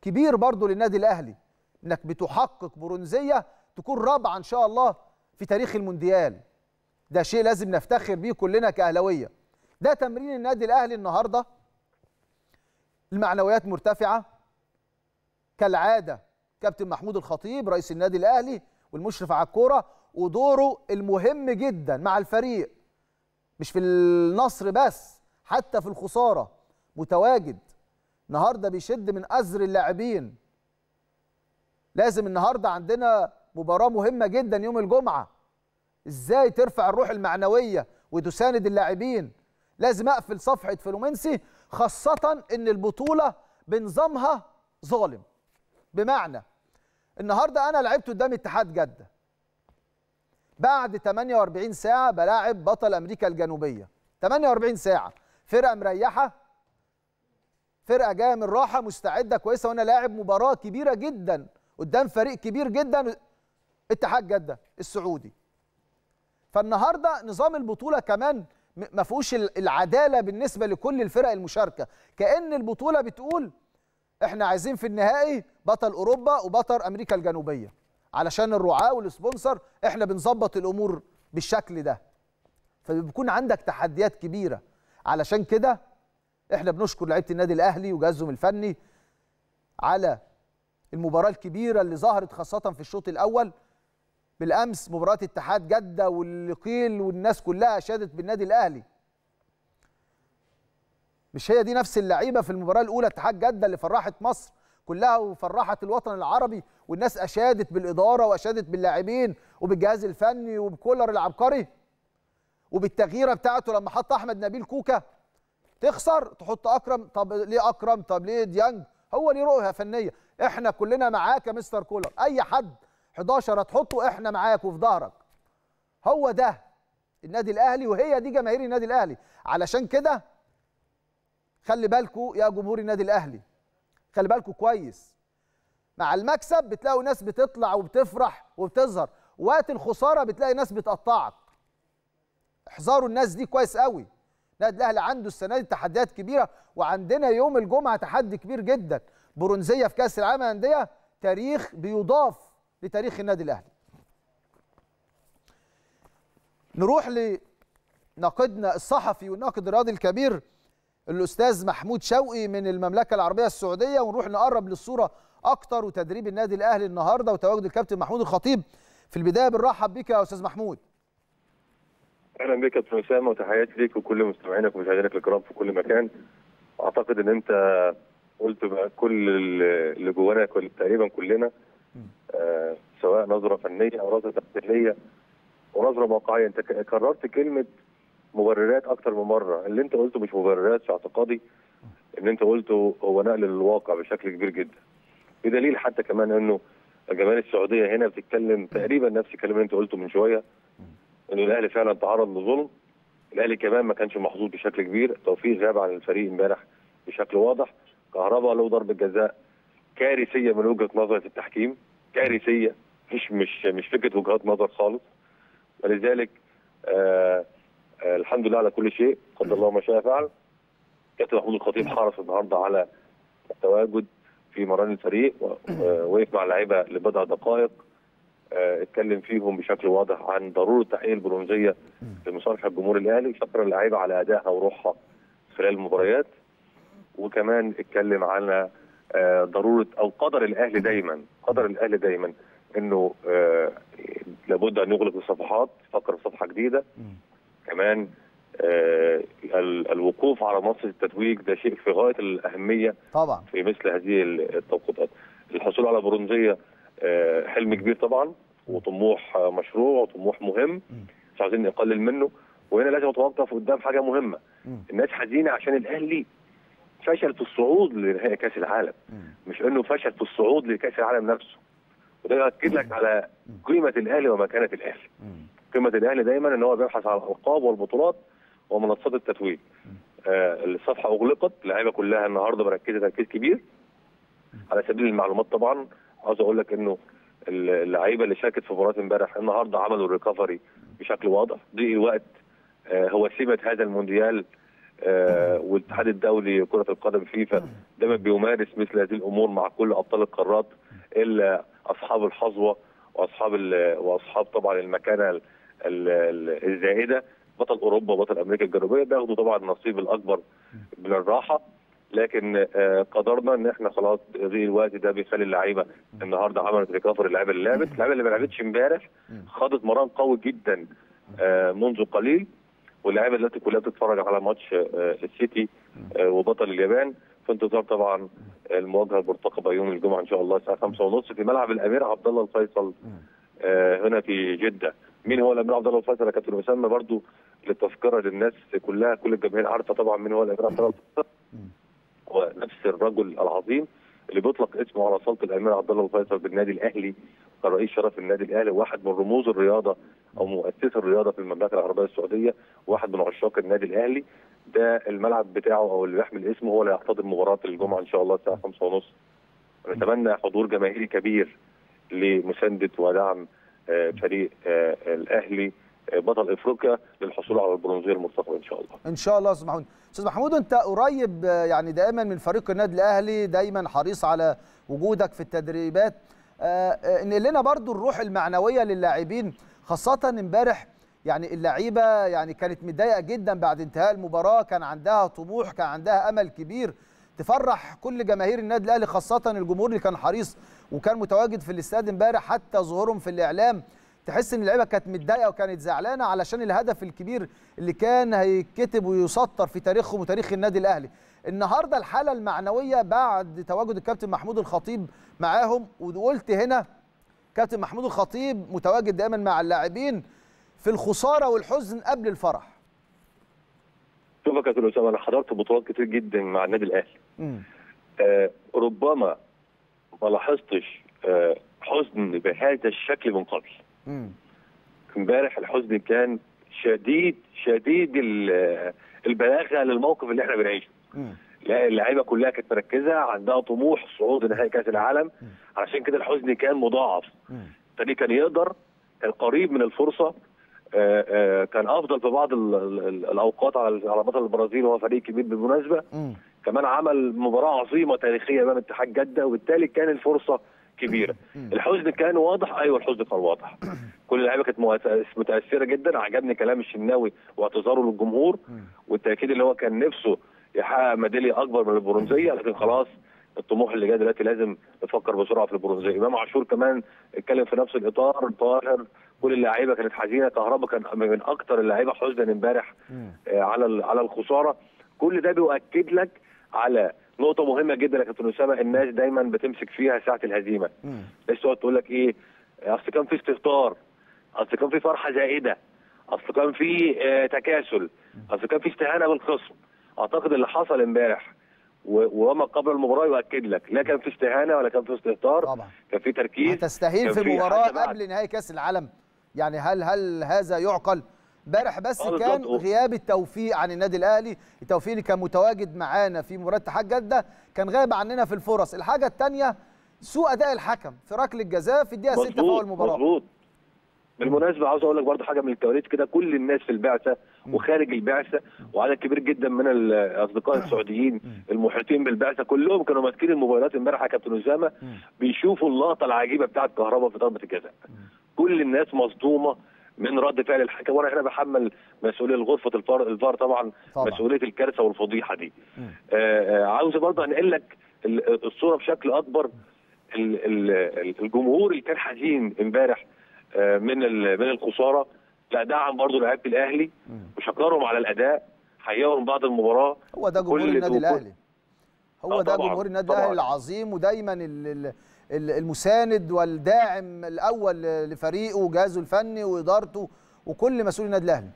كبير برضو للنادي الاهلي انك بتحقق برونزيه تكون رابعه ان شاء الله في تاريخ المونديال ده شيء لازم نفتخر بيه كلنا كاهلاويه ده تمرين النادي الاهلي النهارده المعنويات مرتفعه كالعاده كابتن محمود الخطيب رئيس النادي الاهلي والمشرف على الكوره ودوره المهم جدا مع الفريق مش في النصر بس حتى في الخساره متواجد النهارده بيشد من ازر اللاعبين لازم النهارده عندنا مباراه مهمه جدا يوم الجمعه ازاي ترفع الروح المعنويه وتساند اللاعبين لازم اقفل صفحه فلومنسي خاصه ان البطوله بنظامها ظالم بمعنى النهارده انا لعبت قدام اتحاد جده بعد 48 ساعه بلاعب بطل امريكا الجنوبيه 48 ساعه فرقه مريحه فرقه جايه من راحه مستعده كويسه وانا لاعب مباراه كبيره جدا قدام فريق كبير جدا اتحاد جده السعودي فالنهارده نظام البطوله كمان ما فيهوش العداله بالنسبه لكل الفرق المشاركه كان البطوله بتقول احنا عايزين في النهائي بطل اوروبا وبطل امريكا الجنوبيه علشان الرعاه والسبونسر احنا بنظبط الامور بالشكل ده فبيكون عندك تحديات كبيره علشان كده احنا بنشكر لعيبه النادي الاهلي وجهازهم الفني على المباراه الكبيره اللي ظهرت خاصه في الشوط الاول بالامس مباراه اتحاد جده واللي قيل والناس كلها اشادت بالنادي الاهلي مش هي دي نفس اللعيبه في المباراه الاولى اتحاد جده اللي فرحت مصر كلها وفرحت الوطن العربي والناس اشادت بالاداره واشادت باللاعبين وبالجهاز الفني وبكولر العبقري وبالتغييره بتاعته لما حط احمد نبيل كوكا تخسر تحط اكرم طب ليه اكرم طب ليه ديانج هو ليه رؤيه فنيه احنا كلنا معاك يا مستر كولر اي حد 11 هتحطه احنا معاك وفي ظهرك هو ده النادي الاهلي وهي دي جماهير النادي الاهلي علشان كده خلي بالكوا يا جمهور النادي الاهلي خلي بالكوا كويس مع المكسب بتلاقوا ناس بتطلع وبتفرح وبتظهر وقت الخساره بتلاقي ناس بتقطعك احذروا الناس دي كويس قوي النادي الاهلي عنده السنه دي تحديات كبيره وعندنا يوم الجمعه تحدي كبير جدا برونزيه في كاس العالم للانديه تاريخ بيضاف لتاريخ النادي الاهلي نروح لناقدنا الصحفي والناقد الرياضي الكبير الاستاذ محمود شوقي من المملكه العربيه السعوديه ونروح نقرب للصوره اكتر وتدريب النادي الاهلي النهارده وتواجد الكابتن محمود الخطيب في البدايه بنرحب بك يا استاذ محمود اهلا بك يا كابتن اسامه وتحياتي ليك وكل مستمعينك ومشاهدينك الكرام في كل مكان اعتقد ان انت قلت بقى كل اللي جوانا كل تقريبا كلنا آه سواء نظره فنيه او نظره تحليليه ونظره واقعيه انت كررت كلمه مبررات اكتر من مره اللي انت قلته مش مبررات في اعتقادي اللي انت قلته هو نقل للواقع بشكل كبير جدا بدليل حتى كمان انه جماهير السعوديه هنا بتتكلم تقريبا نفس الكلام اللي انت قلته من شويه انه الاهلي فعلا تعرض لظلم الاهلي كمان ما كانش محظوظ بشكل كبير توفيق غاب عن الفريق امبارح بشكل واضح كهرباء له ضربه جزاء كارثيه من وجهه نظر التحكيم كارثيه مش مش مش فكره وجهات نظر خالص ولذلك آه آه الحمد لله على كل شيء قدر الله ما شاء فعل كابتن محمود الخطيب حرص النهارده على التواجد في مران الفريق ووقف مع اللعيبه لبضع دقائق آه اتكلم فيهم بشكل واضح عن ضروره تحقيق البرونزيه لمصالحه الجمهور الاهلي شكر اللعيبه على ادائها وروحها خلال المباريات وكمان اتكلم على آه ضروره او قدر الاهلي دايما قدر الاهلي دايما انه آه لابد ان يغلق الصفحات يفكر في صفحه جديده كمان آه الوقوف على منصه التتويج ده شيء في غايه الاهميه طبعا في مثل هذه التوقيتات الحصول على برونزيه آه حلم كبير طبعا وطموح آه مشروع وطموح مهم مش عايزين نقلل منه وهنا لازم اتوقف قدام حاجه مهمه الناس حزينه عشان الاهلي فشل في الصعود لنهائي كاس العالم مش انه فشل في الصعود لكاس العالم نفسه وده يؤكد لك على قيمه الاهلي ومكانه الاهلي قيمه الاهلي دايما ان هو بيبحث عن الالقاب والبطولات ومنصات التتويج آه الصفحه اغلقت اللعيبه كلها النهارده مركزه تركيز كبير على سبيل المعلومات طبعا عاوز اقول لك انه اللعيبه اللي شاركت في مباراه امبارح النهارده عملوا الريكفري بشكل واضح ضيق الوقت آه هو سمه هذا المونديال آه، والاتحاد الدولي كره القدم فيفا دايما بيمارس مثل هذه الامور مع كل ابطال القارات الا اصحاب الحظوه واصحاب ال- واصحاب طبعا المكانه ال- ال- الزائده بطل اوروبا وبطل امريكا الجنوبيه بياخدوا طبعا النصيب الاكبر من الراحه لكن آه، قدرنا ان احنا خلاص ذي الوقت ده بيخلي اللعيبه النهارده عملت ريكفري اللعيبه اللي لعبت اللعيبه اللي ما لعبتش امبارح خاضت مران قوي جدا آه، منذ قليل واللعيبه دلوقتي كلها بتتفرج على ماتش آه، السيتي آه، وبطل اليابان في انتظار طبعا المواجهه المرتقبه يوم الجمعه ان شاء الله الساعه 5:30 في ملعب الامير عبد الله الفيصل آه، هنا في جده مين هو الامير عبد الله الفيصل يا كابتن اسامه برضو للتذكره للناس كلها كل الجماهير عارفه طبعا مين هو الامير عبد الله الفيصل هو نفس الرجل العظيم اللي بيطلق اسمه على صوت الامير عبد الله الفيصل بالنادي الاهلي كرئيس شرف النادي الاهلي واحد من رموز الرياضه او مؤسس الرياضه في المملكه العربيه السعوديه واحد من عشاق النادي الاهلي ده الملعب بتاعه او اللي بيحمل اسمه هو اللي هيحتضن مباراه الجمعه ان شاء الله الساعه 5:30 ونتمنى حضور جماهيري كبير لمسانده ودعم آه، فريق آه، الاهلي آه، بطل افريقيا للحصول على البرونزيه المرتقبه ان شاء الله ان شاء الله يا استاذ محمود استاذ محمود انت قريب آه، يعني دائما من فريق النادي الاهلي دايما حريص على وجودك في التدريبات آه، آه، انقل لنا برضو الروح المعنويه للاعبين خاصه امبارح يعني اللعيبه يعني كانت متضايقه جدا بعد انتهاء المباراه كان عندها طموح كان عندها امل كبير تفرح كل جماهير النادي الاهلي خاصه الجمهور اللي كان حريص وكان متواجد في الاستاد امبارح حتى ظهورهم في الاعلام تحس ان اللعيبه كانت متضايقه وكانت زعلانه علشان الهدف الكبير اللي كان هيتكتب ويسطر في تاريخهم وتاريخ النادي الاهلي النهارده الحاله المعنويه بعد تواجد الكابتن محمود الخطيب معاهم وقلت هنا كابتن محمود الخطيب متواجد دايما مع اللاعبين في الخساره والحزن قبل الفرح شوف يا كابتن اسامه انا حضرت بطولات كتير جدا مع النادي الاهلي مم. آه ربما ما لاحظتش آه حزن بهذا الشكل من قبل مم. امبارح الحزن كان شديد شديد ال- البلاغه للموقف اللي احنا بنعيشه مم. لا اللعيبه كلها كانت مركزه عندها طموح صعود نهائي كاس العالم علشان كده الحزن كان مضاعف مم. الفريق كان يقدر كان قريب من الفرصه آه، آه، كان افضل في بعض ال- ال- الاوقات على على بطل البرازيل وهو فريق كبير بالمناسبه مم. كمان عمل مباراه عظيمه تاريخيه امام اتحاد جده وبالتالي كان الفرصه كبيره الحزن كان واضح ايوه الحزن كان واضح كل اللعيبه كانت مؤس- متاثره جدا عجبني كلام الشناوي واعتذاره للجمهور والتاكيد اللي هو كان نفسه يحقق ميداليه اكبر من البرونزيه لكن خلاص الطموح اللي جاي دلوقتي لازم نفكر بسرعه في البرونزيه امام عاشور كمان اتكلم في نفس الاطار طاهر كل اللعيبه كانت حزينه كهربا كان من اكتر اللعيبه حزنا امبارح آه، على ال- على الخساره كل ده بيؤكد لك على نقطه مهمه جدا يا كابتن اسامه الناس دايما بتمسك فيها ساعه الهزيمه مم. الناس تقعد تقول لك ايه اصل كان في استهتار اصل كان في فرحه زائده اصل كان في آه، تكاسل اصل كان في استهانه بالخصم اعتقد اللي حصل امبارح و- وما قبل المباراه يؤكد لك لا كان في استهانه ولا كان في استهتار طبعا كان في تركيز هتستهين كان في في مباراه حتى بعد- قبل نهائي كاس العالم يعني هل هل هذا يعقل امبارح بس آه، كان بالظبط. غياب التوفيق عن النادي الاهلي التوفيق اللي كان متواجد معانا في مباراه اتحاد جده كان غايب عننا في الفرص الحاجه الثانيه سوء اداء الحكم في ركله جزاء في الدقيقه 6 في اول مظبوط المباراه مظبوط بالمناسبه عاوز اقول لك برضه حاجه من الكواليس كده كل الناس في البعثه وخارج البعثه وعدد كبير جدا من الاصدقاء السعوديين المحيطين بالبعثه كلهم كانوا ماسكين الموبايلات امبارح يا كابتن اسامه بيشوفوا اللقطه العجيبه بتاعه كهربا في ضربه الجزاء كل الناس مصدومه من رد فعل الحكم وانا هنا بحمل مسؤوليه غرفه الفار الفار طبعا, طبعا. مسؤوليه الكارثه والفضيحه دي آه آه عاوز برضه انقل لك ال- الصوره بشكل اكبر ال- ال- الجمهور اللي كان حزين امبارح آه، من ال- من الخساره لا دعم برضه لعيبه الاهلي وشكرهم على الاداء حياهم بعد المباراه هو ده جمهور كل- النادي وكل- الاهلي هو آه ده طبعاً، جمهور النادي طبعاً. الاهلي العظيم ودايما ال- ال- ال- المساند والداعم الاول لفريقه وجهازه الفني وادارته وكل مسؤول النادي الاهلي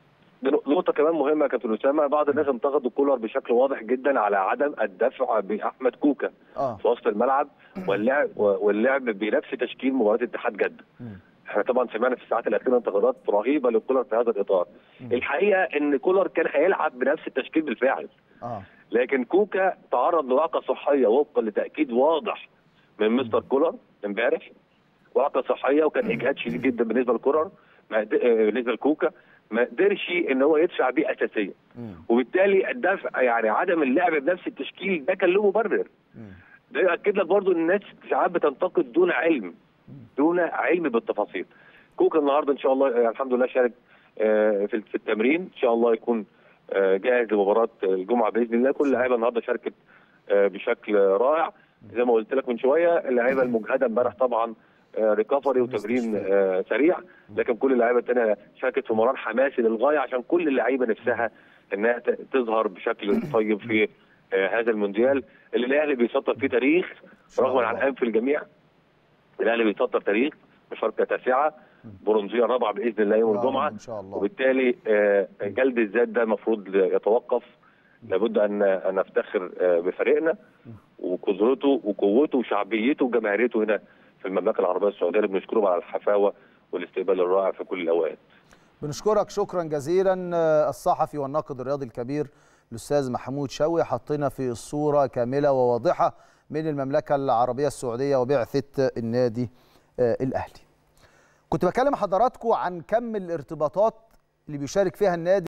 دي نقطة كمان مهمة يا كابتن أسامة بعض الناس انتقدوا كولر بشكل واضح جدا على عدم الدفع بأحمد كوكا اه في وسط الملعب واللعب واللعب بنفس تشكيل مباراة اتحاد جدة. احنا طبعا سمعنا في الساعات الأخيرة انتقادات رهيبة لكولر في هذا الإطار. الحقيقة إن كولر كان هيلعب بنفس التشكيل بالفعل. اه لكن كوكا تعرض لوعكة صحية وفقا لتأكيد واضح من مستر كولر امبارح وعكة صحية وكان إجهاد شديد جدا بالنسبة لكولر ما قد- آه، بالنسبة لكوكا ما قدرش ان هو يدفع بيه اساسيا مم. وبالتالي الدفع يعني عدم اللعب بنفس التشكيل ده كان له مبرر مم. ده يؤكد لك برضو ان الناس ساعات بتنتقد دون علم دون علم بالتفاصيل كوكا النهارده ان شاء الله آه، الحمد لله شارك آه، في في التمرين ان شاء الله يكون آه، جاهز لمباراه الجمعه باذن الله كل اللعيبه النهارده شاركت آه، بشكل رائع زي ما قلت لك من شويه اللعيبه المجهده امبارح طبعا آه، ريكفري وتمرين آه، سريع لكن كل اللعيبه الثانيه شاركت في مران حماسي للغايه عشان كل اللعيبه نفسها انها ت- تظهر بشكل طيب في آه، هذا المونديال اللي الاهلي بيسطر فيه تاريخ شاء رغم عن الله. انف الجميع الاهلي بيسطر تاريخ مشاركه تاسعه برونزيه رابعه باذن الله يوم يا رب الجمعه ان شاء الله وبالتالي آه، جلد الذات ده المفروض يتوقف لابد ان ان نفتخر آه، بفريقنا وقدرته وقوته وشعبيته وجماهيريته هنا في المملكه العربيه السعوديه اللي بنشكرهم على الحفاوه والاستقبال الرائع في كل الاوقات. بنشكرك شكرا جزيلا آه، الصحفي والناقد الرياضي الكبير الاستاذ محمود شوقي حطينا في الصوره كامله وواضحه من المملكه العربيه السعوديه وبعثه النادي آه، الاهلي. كنت بكلم حضراتكم عن كم الارتباطات اللي بيشارك فيها النادي